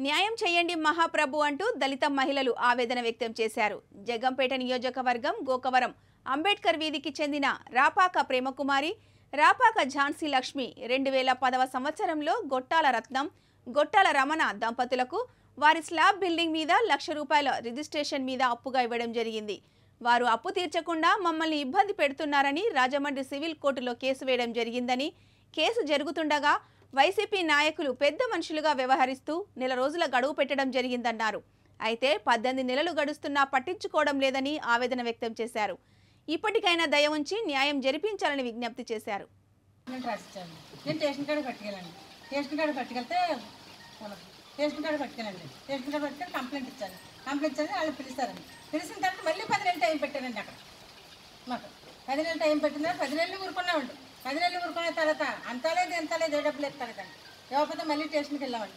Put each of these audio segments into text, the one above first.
న్యాయం చేయండి మహాప్రభు అంటూ దళిత మహిళలు ఆవేదన వ్యక్తం చేశారు జగంపేట నియోజకవర్గం గోకవరం అంబేద్కర్ వీధికి చెందిన రాపాక ప్రేమకుమారి రాపాక ఝాన్సీ లక్ష్మి రెండు వేల పదవ సంవత్సరంలో గొట్టాల రత్నం గొట్టాల రమణ దంపతులకు వారి స్లాబ్ బిల్డింగ్ మీద లక్ష రూపాయల రిజిస్ట్రేషన్ మీద అప్పుగా ఇవ్వడం జరిగింది వారు అప్పు తీర్చకుండా మమ్మల్ని ఇబ్బంది పెడుతున్నారని రాజమండ్రి సివిల్ కోర్టులో కేసు వేయడం జరిగిందని కేసు జరుగుతుండగా వైసీపీ నాయకులు పెద్ద మనుషులుగా వ్యవహరిస్తూ నెల రోజుల గడువు పెట్టడం జరిగిందన్నారు అయితే పద్దెనిమిది నెలలు గడుస్తున్నా పట్టించుకోవడం లేదని ఆవేదన వ్యక్తం చేశారు ఇప్పటికైనా దయ ఉంచి న్యాయం జరిపించాలని విజ్ఞప్తి చేశారు నేను రాసిచ్చాను నేను స్టేషన్ కాడ పట్టుకెళ్ళండి స్టేషన్ కాడ పట్టుకెళ్తే వాళ్ళకి స్టేషన్ కాడ పట్టుకెళ్ళండి స్టేషన్ కాడ పట్టుకెళ్ళి కంప్లైంట్ ఇచ్చాను కంప్లైంట్ ఇచ్చాను వాళ్ళు పిలుస్తారండి పిలిచిన తర్వాత మళ్ళీ పది నెలలు టైం పెట్టానండి అక్కడ మాకు పది నెలలు టైం పెట్టిన తర్వాత పది నెలలు ఊరుకున్నామండి పది నెలలు ఊరుకున్న తర్వాత అంతా లేదు ఎంత లేదు ఏ డబ్బులు ఎత్తాలేదండి లేకపోతే మళ్ళీ స్టేషన్కి వెళ్ళామండి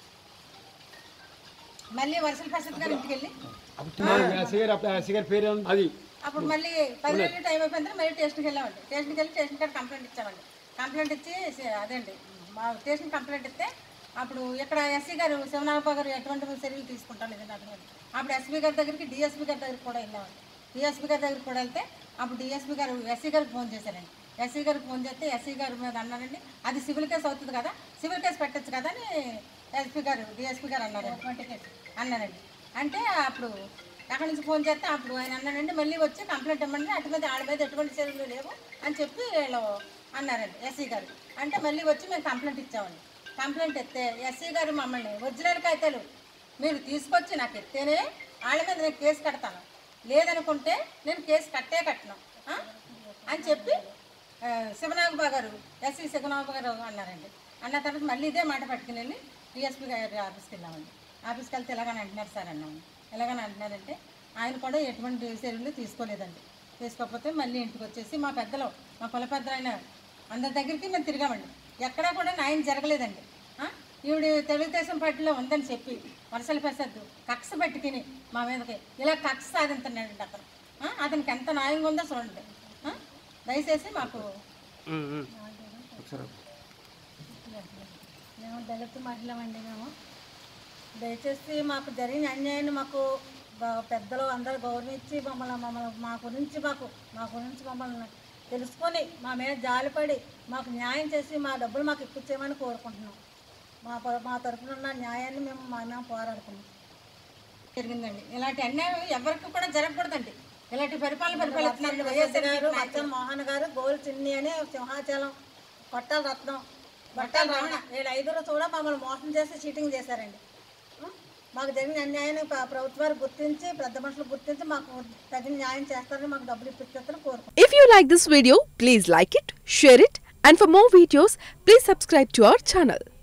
మళ్ళీ వరుసల ప్రసాద్ గారి ఇంటికి వెళ్ళి సిగర్ పేరు ఏముంది? అది అప్పుడు మళ్ళీ పది నెలలు టైం అయిపోయిన తర్వాత మళ్ళీ స్టేషన్కి వెళ్ళామండి స్టేషన్కి వెళ్ళి స్టేషన్ కాడ కంప్లైంట్ ఇచ్చామండి కంప్లైంట్ ఇచ్చి సే- అదేండి మా స్టేషన్ కంప్లైంట్ ఇస్తే అప్పుడు ఇక్కడ ఎస్సీ గారు శివనాగప్ప గారు ఎటువంటి చర్యలు తీసుకుంటారు లేదండి అటువంటి అప్పుడు ఎస్పీ గారి దగ్గరికి డిఎస్పీ గారి దగ్గరికి కూడా వెళ్ళామండి డిఎస్పీ గారి దగ్గరికి కూడా వెళ్తే అప్పుడు డిఎస్పీ గారు ఎస్సీ గారికి ఫోన్ చేశారండి ఎస్సీ గారికి ఫోన్ చేస్తే ఎస్సీ గారి మీద అన్నారండి అది సివిల్ కేసు అవుతుంది కదా సివిల్ కేసు పెట్టచ్చు కదా అని ఎస్పీ గారు డిఎస్పీ గారు అన్నారండి అన్నారండి అంటే అప్పుడు అక్కడి నుంచి ఫోన్ చేస్తే అప్పుడు ఆయన అన్నానండి మళ్ళీ వచ్చి కంప్లైంట్ ఇవ్వండి అటు మీద ఆడ మీద ఎటువంటి చర్యలు లేవు అని చెప్పి వీళ్ళు అన్నారండి ఎస్సీ గారు అంటే మళ్ళీ వచ్చి మేము కంప్లైంట్ ఇచ్చామండి కంప్లైంట్ ఇస్తే ఎస్సీ గారు మమ్మల్ని ఒరిజినల్ కాగితాలు మీరు తీసుకొచ్చి నాకు ఇస్తేనే వాళ్ళ మీద నేను కేసు కడతాను లేదనుకుంటే నేను కేసు కట్టే కట్టను ఆ? అని చెప్పి ఆ, శివనాగబా గారు ఎస్సీ శివనాగబా గారు అన్నారండి అన్న తర్వాత మళ్ళీ ఇదే మాట పట్టుకుని వెళ్ళి డిఎస్పీ గారి ఆఫీస్కి వెళ్ళామండి ఆఫీస్కి వెళ్తే ఎలాగని అంటున్నారు సార్ అన్నాము ఎలాగని అంటున్నారంటే ఆయన కూడా ఎటువంటి చర్యలు తీసుకోలేదండి తీసుకోకపోతే మళ్ళీ ఇంటికి వచ్చేసి మా పెద్దలు మా కుల పెద్దలు ఆయన అందరి దగ్గరికి మేము తిరిగామండి ఎక్కడా కూడా న్యాయం జరగలేదండి ఆ? ఈవిడ తెలుగుదేశం పార్టీలో ఉందని చెప్పి వరసల ప్రసాద్ కక్ష పట్టుకుని మా మీదకి ఇలా కక్ష సాధించున్నాడండి అతను ఆ? అతనికి ఎంత న్యాయంగా ఉందో చూడండి ఆ? దయచేసి మాకు మేము దళిత మహిళమండి మేము దయచేసి మాకు జరిగిన అన్యాయాన్ని మాకు గ- పెద్దలు అందరూ గౌరవించి మమ్మల్ని మమ్మల్ని మా గురించి మాకు మా గురించి మమ్మల్ని తెలుసుకొని మా మీద జాలిపడి మాకు న్యాయం చేసి మా డబ్బులు మాకు ఇప్పించేయమని కోరుకుంటున్నాం మా ప- మా తరఫున ఉన్న న్యాయాన్ని మేము మా మేము పోరాడుతున్నాం జరిగిందండి ఇలాంటి అన్యాయం ఎవరికి కూడా జరగకూడదండి ఇలాంటి పరిపాలన పరిపాలిస్తున్నారు వైఎస్ఆర్ గారు మచ్చన్ మోహన్ గారు గోల్ చిన్ని అని సింహాచలం కొట్టాల రత్నం బట్టాల రమణ వీళ్ళు ఐదుగురు కూడా మమ్మల్ని మోసం చేసి చీటింగ్ చేశారండి ఉం? మాకు జరిగిన అన్యాయాన్ని ప్ర- ప్రభుత్వాలు గుర్తించి పెద్ద మనుషులు గుర్తించి మాకు తగిన న్యాయం చేస్తారని మాకు డబ్బులు ఇప్పించేస్తారని కోరుకుంటున్నాం If you like this video, please like it, share it, and for more videos, please subscribe to our channel.